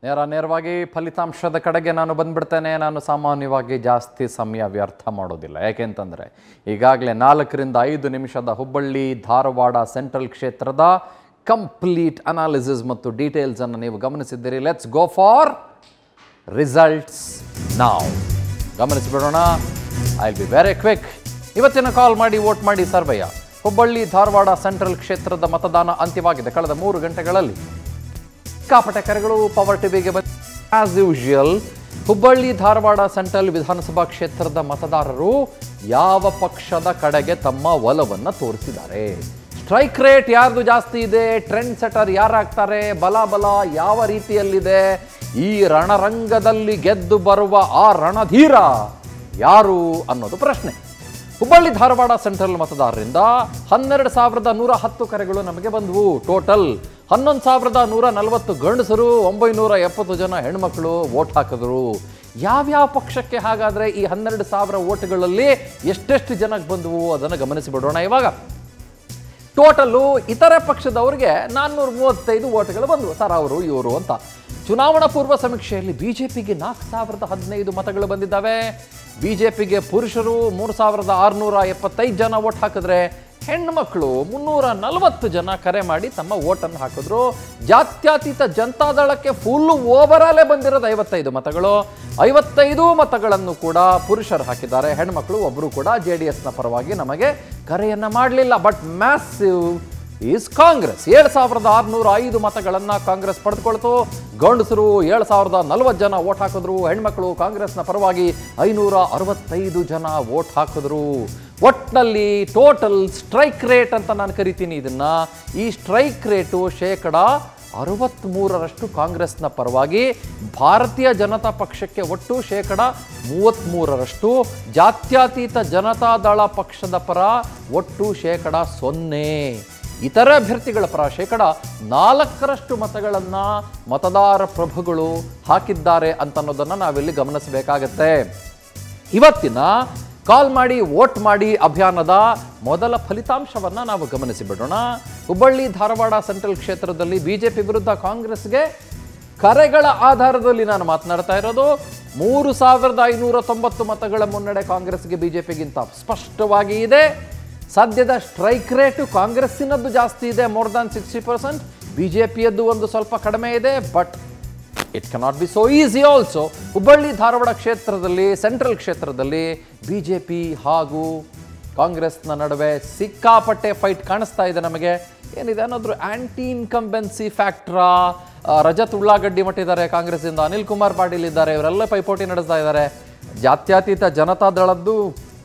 ನೇರ ನೇರವಾಗಿ ಫಲಿತಾಂಶದ ಕಡೆಗೆ ನಾನು ಬಂದ್ಬಿಡ್ತೇನೆ ನಾನು ಸಾಮಾನ್ಯವಾಗಿ ಜಾಸ್ತಿ ಸಮಯ ವ್ಯರ್ಥ ಮಾಡೋದಿಲ್ಲ ಯಾಕೆಂತಂದರೆ ಈಗಾಗಲೇ ನಾಲ್ಕರಿಂದ ಐದು ನಿಮಿಷದ ಹುಬ್ಬಳ್ಳಿ ಧಾರವಾಡ ಸೆಂಟ್ರಲ್ ಕ್ಷೇತ್ರದ ಕಂಪ್ಲೀಟ್ ಅನಾಲಿಸಿಸ್ ಮತ್ತು ಡೀಟೇಲ್ಸನ್ನು ನೀವು ಗಮನಿಸಿದ್ದೀರಿ ಲೆಟ್ಸ್ ಗೋ ಫಾರ್ ರಿಸಲ್ಟ್ಸ್ ನಾವು ಗಮನಿಸಿಬಿಡೋಣ ಐ ಬಿ ವೆರಿ ಕ್ವಿಕ್ ಇವತ್ತಿನ ಕಾಲ್ ಮಾಡಿ ವೋಟ್ ಮಾಡಿ ಸರ್ವಯ್ಯ ಹುಬ್ಬಳ್ಳಿ ಧಾರವಾಡ ಸೆಂಟ್ರಲ್ ಕ್ಷೇತ್ರದ ಮತದಾನ ಅಂತ್ಯವಾಗಿದೆ ಕಳೆದ ಮೂರು ಗಂಟೆಗಳಲ್ಲಿ ಸಿಕ್ಕಾಪಟ್ಟೆ ಕರೆಗಳು ಪವರ್ ಟಿವಿಗೆ ಬಂದ as usual Hubballi Dharwad central ವಿಧಾನಸಭಾ ಕ್ಷೇತ್ರದ ಮತದಾರರು ಯಾವ ಪಕ್ಷದ ಕಡೆಗೆ ತಮ್ಮ ಒಲವನ್ನು ತೋರಿಸಿದ್ದಾರೆ ಸ್ಟ್ರೈಕ್ ರೇಟ್ ಯಾರ್ದು ಜಾಸ್ತಿ ಇದೆ ಟ್ರೆಂಡ್ ಸೆಟರ್ ಯಾರಾಗ್ತಾರೆ ಬಲ ಬಲ ಯಾವ ರೀತಿಯಲ್ಲಿದೆ ಈ ರಣರಂಗದಲ್ಲಿ ಗೆದ್ದು ಬರುವ ಆ ರಣಧೀರ ಯಾರು ಅನ್ನೋದು ಪ್ರಶ್ನೆ ಹುಬ್ಬಳ್ಳಿ ಧಾರವಾಡ ಸೆಂಟ್ರಲ್ ಮತದಾರರಿಂದ ಹನ್ನೆರಡು ಸಾವಿರದ ನೂರ ಹತ್ತು ಕರೆಗಳು ನಮಗೆ ಬಂದವು ಟೋಟಲ್ ಹನ್ನೊಂದು ಸಾವಿರದ ನೂರ ನಲವತ್ತು ಗಂಡಸರು ಒಂಬೈನೂರ ಎಪ್ಪತ್ತು ಜನ ಹೆಣ್ಮಕ್ಳು ವೋಟ್ ಹಾಕಿದ್ರು ಯಾವ್ಯಾವ ಪಕ್ಷಕ್ಕೆ ಹಾಗಾದರೆ ಈ ಹನ್ನೆರಡು ಸಾವಿರ ವೋಟ್ಗಳಲ್ಲಿ ಎಷ್ಟೆಷ್ಟು ಜನಕ್ಕೆ ಬಂದವು ಅದನ್ನು ಗಮನಿಸಿಬಿಡೋಣ ಇವಾಗ ಟೋಟಲ್ಲು ಇತರೆ ಪಕ್ಷದವರಿಗೆ ನಾನ್ನೂರ ಮೂವತ್ತೈದು ಓಟ್ಗಳು ಬಂದವು ಸರ್ ಅವರು ಇವರು ಅಂತ ಚುನಾವಣಾ ಪೂರ್ವ ಸಮೀಕ್ಷೆಯಲ್ಲಿ ಬಿ ಜೆ ಪಿಗೆ ನಾಲ್ಕು ಸಾವಿರದ ಹದಿನೈದು ಮತಗಳು ಬಂದಿದ್ದಾವೆ ಬಿ ಜೆ ಪಿಗೆ ಪುರುಷರು ಮೂರು ಸಾವಿರದ ಆರುನೂರ ಎಪ್ಪತ್ತೈದು ಜನ ಓಟ್ ಹಾಕಿದ್ರೆ ಹೆಣ್ಮಕ್ಳು ಮುನ್ನೂರ ನಲವತ್ತು ಜನ ಕರೆ ಮಾಡಿ ತಮ್ಮ ಓಟನ್ನು ಹಾಕಿದ್ರು ಜಾತ್ಯತೀತ ಜನತಾದಳಕ್ಕೆ ಫುಲ್ ಓವರಾಲೇ ಬಂದಿರೋದು ಐವತ್ತೈದು ಮತಗಳು ಐವತ್ತೈದು ಮತಗಳನ್ನು ಕೂಡ ಪುರುಷರು ಹಾಕಿದ್ದಾರೆ ಹೆಣ್ಮಕ್ಳು ಒಬ್ಬರು ಕೂಡ ಜೆ ಡಿ ಎಸ್ನ ಪರವಾಗಿ ನಮಗೆ ಕರೆಯನ್ನು ಮಾಡಲಿಲ್ಲ ಬಟ್ ಮ್ಯಾಸಿವ್ ಈಸ್ ಕಾಂಗ್ರೆಸ್ ಏಳು ಸಾವಿರದ ಆರುನೂರ ಐದು ಮತಗಳನ್ನು ಕಾಂಗ್ರೆಸ್ ಪಡೆದುಕೊಳ್ತು ಗಂಡಸರು ಏಳು ಸಾವಿರದ ನಲವತ್ತು ಜನ ವೋಟ್ ಹಾಕಿದ್ರು ಹೆಣ್ಮಕ್ಳು ಕಾಂಗ್ರೆಸ್ನ ಪರವಾಗಿ ಐನೂರ ಅರವತ್ತೈದು ಜನ ವೋಟ್ ಹಾಕಿದ್ರು ಒಟ್ನಲ್ಲಿ ಟೋಟಲ್ ಸ್ಟ್ರೈಕ್ ರೇಟ್ ಅಂತ ನಾನು ಕರಿತೀನಿ ಇದನ್ನ ಈ ಸ್ಟ್ರೈಕ್ ರೇಟು ಶೇಕಡ ಅರವತ್ತ್ಮೂರರಷ್ಟು ಕಾಂಗ್ರೆಸ್ನ ಪರವಾಗಿ ಭಾರತೀಯ ಜನತಾ ಪಕ್ಷಕ್ಕೆ ಒಟ್ಟು ಶೇಕಡ ಮೂವತ್ತ್ಮೂರರಷ್ಟು ಜಾತ್ಯತೀತ ಜನತಾದಳ ಪಕ್ಷದ ಪರ ಒಟ್ಟು ಶೇಕಡ ಸೊನ್ನೆ ಇತರ ಅಭ್ಯರ್ಥಿಗಳ ಪರ ಶೇಕಡ ನಾಲ್ಕರಷ್ಟು ಮತಗಳನ್ನು ಮತದಾರ ಪ್ರಭುಗಳು ಹಾಕಿದ್ದಾರೆ ಅಂತ ಅನ್ನೋದನ್ನು ನಾವಿಲ್ಲಿ ಗಮನಿಸಬೇಕಾಗತ್ತೆ ಇವತ್ತಿನ ಕಾಲ್ ಮಾಡಿ ವೋಟ್ ಮಾಡಿ ಅಭಿಯಾನದ ಮೊದಲ ಫಲಿತಾಂಶವನ್ನು ನಾವು ಗಮನಿಸಿಬಿಡೋಣ ಹುಬ್ಬಳ್ಳಿ ಧಾರವಾಡ ಸೆಂಟ್ರಲ್ ಕ್ಷೇತ್ರದಲ್ಲಿ ಬಿಜೆಪಿ ವಿರುದ್ಧ ಕಾಂಗ್ರೆಸ್ಗೆ ಕರೆಗಳ ಆಧಾರದಲ್ಲಿ ನಾನು ಮಾತನಾಡ್ತಾ ಇರೋದು ಮೂರು ಸಾವಿರದ ಐನೂರ ತೊಂಬತ್ತು ಮತಗಳ ಮುನ್ನಡೆ ಕಾಂಗ್ರೆಸ್ಗೆ ಬಿಜೆಪಿಗಿಂತ ಸ್ಪಷ್ಟವಾಗಿ ಇದೆ ಸದ್ಯದ ಸ್ಟ್ರೈಕ್ ರೇಟು ಕಾಂಗ್ರೆಸ್ಸಿನದ್ದು ಜಾಸ್ತಿ ಇದೆ more than sixty percent B J ಪಿಯದ್ದು ಒಂದು ಸ್ವಲ್ಪ ಕಡಿಮೆ ಇದೆ but it cannot be so easy also Hubballi Dharwad ಕ್ಷೇತ್ರದಲ್ಲಿ ಸೆಂಟ್ರಲ್ ಕ್ಷೇತ್ರದಲ್ಲಿ ಬಿ ಜೆ ಪಿ ಹಾಗೂ ಕಾಂಗ್ರೆಸ್ನ ನಡುವೆ ಸಿಕ್ಕಾಪಟ್ಟೆ ಫೈಟ್ ಕಾಣಿಸ್ತಾ ಇದೆ ನಮಗೆ ಏನಿದೆ ಅನ್ನೋದ್ರ ಆಂಟಿ ಇನ್ಕಂಬೆನ್ಸಿ ಫ್ಯಾಕ್ಟ್ರಾ ರಜತ್ ಉಳ್ಳಾಗಡ್ಡಿ ಮಟ್ಟಿದ್ದಾರೆ ಕಾಂಗ್ರೆಸ್ಸಿಂದ ಅನಿಲ್ ಕುಮಾರ್ ಪಾಟೀಲ್ ಇದ್ದಾರೆ ಇವರೆಲ್ಲ ಪೈಪೋಟಿ ನಡೆಸ್ತಾ ಇದ್ದಾರೆ ಜಾತ್ಯತೀತ ಜನತಾದಳದ್ದು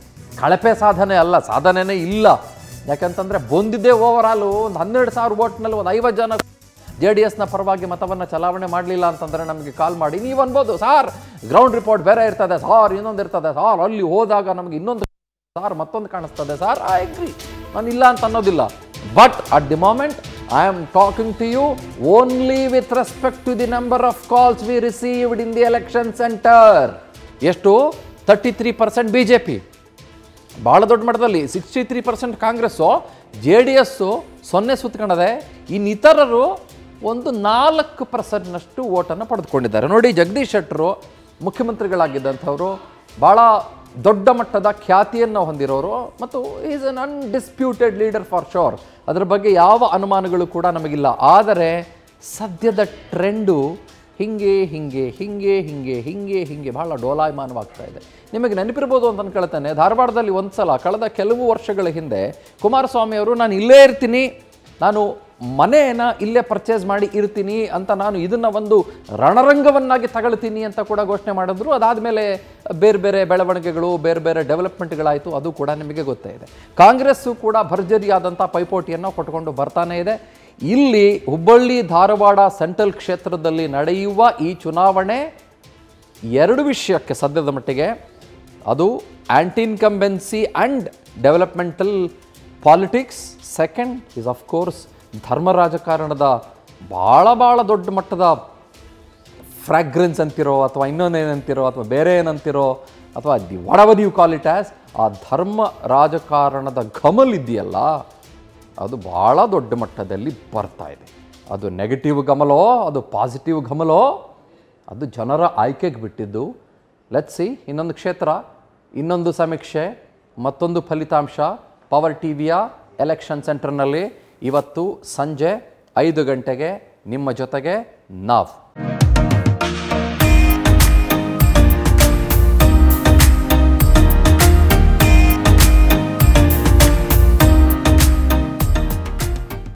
ಕಳಪೆ ಸಾಧನೆ ಅಲ್ಲ ಸಾಧನೆನೇ ಇಲ್ಲ ಯಾಕಂತಂದರೆ ಬಂದಿದ್ದೇ ಓವರ್ ಆಲು ಒಂದು ಹನ್ನೆರಡು ಸಾವಿರ ಓಟ್ನಲ್ಲಿ ಒಂದು ಐವತ್ತು ಜನ ಜೆ ಡಿ ಎಸ್ನ ಪರವಾಗಿ ಮತವನ್ನು ಚಲಾವಣೆ ಮಾಡಲಿಲ್ಲ ಅಂತಂದರೆ ನಮಗೆ ಕಾಲ್ ಮಾಡಿ ನೀವು ಅನ್ಬೋದು ಸಾರ್ ಗ್ರೌಂಡ್ ರಿಪೋರ್ಟ್ ಬೇರೆ ಇರ್ತದೆ ಸಾರ್ ಇನ್ನೊಂದು ಇರ್ತದೆ ಸಾರ್ ಅಲ್ಲಿ ಹೋದಾಗ ನಮಗೆ ಇನ್ನೊಂದು ಸಾರ್ ಮತ್ತೊಂದು ಕಾಣಿಸ್ತದೆ ಸಾರ್ ಐ ಅಗ್ರಿ ನಾನು ಇಲ್ಲ ಅಂತ ಅನ್ನೋದಿಲ್ಲ but at the moment I am talking to you only with respect to the number of calls we received in the election centre ಎಷ್ಟು thirty three percent B J P ಭಾಳ ದೊಡ್ಡ ಮಟ್ಟದಲ್ಲಿ sixty three percent Congress J D S ಸೊನ್ನೆ ಸುತ್ಕೊಂಡದೆ ಇನ್ನಿತರರು ಒಂದು ನಾಲ್ಕು ಪರ್ಸೆಂಟ್ನಷ್ಟು ಓಟನ್ನು ಪಡೆದುಕೊಂಡಿದ್ದಾರೆ ನೋಡಿ ಜಗದೀಶ್ ಶೆಟ್ಟರು ಮುಖ್ಯಮಂತ್ರಿಗಳಾಗಿದ್ದಂಥವರು ಭಾಳ ದೊಡ್ಡ ಮಟ್ಟದ ಖ್ಯಾತಿಯನ್ನು ಹೊಂದಿರೋರು ಮತ್ತು is an undisputed leader for sure ಅದರ ಬಗ್ಗೆ ಯಾವ ಅನುಮಾನಗಳು ಕೂಡ ನಮಗಿಲ್ಲ ಆದರೆ ಸದ್ಯದ ಟ್ರೆಂಡು ಹಿಂಗೆ ಹಿಂಗೆ ಹಿಂಗೆ ಹಿಂಗೆ ಹಿಂಗೆ ಹಿಂಗೆ ಬಹಳ ಡೋಲಾಯಮಾನವಾಗ್ತಾ ಇದೆ ನಿಮಗೆ ನೆನಪಿರ್ಬೋದು ಅಂತ ಅನ್ಕೊಳ್ತೇನೆ ಧಾರವಾಡದಲ್ಲಿ ಒಂದು ಸಲ ಕಳೆದ ಕೆಲವು ವರ್ಷಗಳ ಹಿಂದೆ ಕುಮಾರಸ್ವಾಮಿ ಅವರು ನಾನು ಇಲ್ಲೇ ಇರ್ತೀನಿ ನಾನು ಮನೆಯನ್ನು ಇಲ್ಲೇ ಪರ್ಚೇಸ್ ಮಾಡಿ ಇರ್ತೀನಿ ಅಂತ ನಾನು ಇದನ್ನು ಒಂದು ರಣರಂಗವನ್ನಾಗಿ ತಗೊಳ್ತೀನಿ ಅಂತ ಕೂಡ ಘೋಷಣೆ ಮಾಡಿದ್ರು ಅದಾದಮೇಲೆ ಬೇರೆ ಬೇರೆ ಬೆಳವಣಿಗೆಗಳು ಬೇರೆ ಬೇರೆ ಡೆವಲಪ್ಮೆಂಟ್ಗಳಾಯಿತು ಅದು ಕೂಡ ನಿಮಗೆ ಗೊತ್ತೇ ಇದೆ ಕಾಂಗ್ರೆಸ್ಸು ಕೂಡ ಭರ್ಜರಿಯಾದಂಥ ಪೈಪೋಟಿಯನ್ನು ಕೊಟ್ಕೊಂಡು ಬರ್ತಾನೆ ಇದೆ ಇಲ್ಲಿ ಹುಬ್ಬಳ್ಳಿ ಧಾರವಾಡ ಸೆಂಟ್ರಲ್ ಕ್ಷೇತ್ರದಲ್ಲಿ ನಡೆಯುವ ಈ ಚುನಾವಣೆ ಎರಡು ವಿಷಯಕ್ಕೆ ಸದ್ಯದ ಮಟ್ಟಿಗೆ ಅದು anti incumbency and developmental politics second is of course ಧರ್ಮ ರಾಜಕಾರಣದ ಭಾಳ ಭಾಳ ದೊಡ್ಡ ಮಟ್ಟದ ಫ್ರಾಗ್ರೆನ್ಸ್ ಅಂತಿರೋ ಅಥವಾ ಇನ್ನೊಂದೇನಂತಿರೋ ಅಥವಾ ಬೇರೆ ಏನಂತಿರೋ ಅಥವಾ the whatever you call it as ಆ ಧರ್ಮ ರಾಜಕಾರಣದ ಘಮಲ್ ಇದೆಯಲ್ಲ ಅದು ಭಾಳ ದೊಡ್ಡ ಮಟ್ಟದಲ್ಲಿ ಬರ್ತಾ ಇದೆ ಅದು ನೆಗೆಟಿವ್ ಗಮಲೋ ಅದು ಪಾಸಿಟಿವ್ ಗಮಲೋ ಅದು ಜನರ ಆಯ್ಕೆಗೆ ಬಿಟ್ಟಿದ್ದು ಲೆಟ್ ಸಿ ಇನ್ನೊಂದು ಕ್ಷೇತ್ರ ಇನ್ನೊಂದು ಸಮೀಕ್ಷೆ ಮತ್ತೊಂದು ಫಲಿತಾಂಶ ಪವರ್ ಟಿವಿಯ ಎಲೆಕ್ಷನ್ ಸೆಂಟರ್ನಲ್ಲಿ ಇವತ್ತು ಸಂಜೆ ಐದು ಗಂಟೆಗೆ ನಿಮ್ಮ ಜೊತೆಗೆ ನಾವು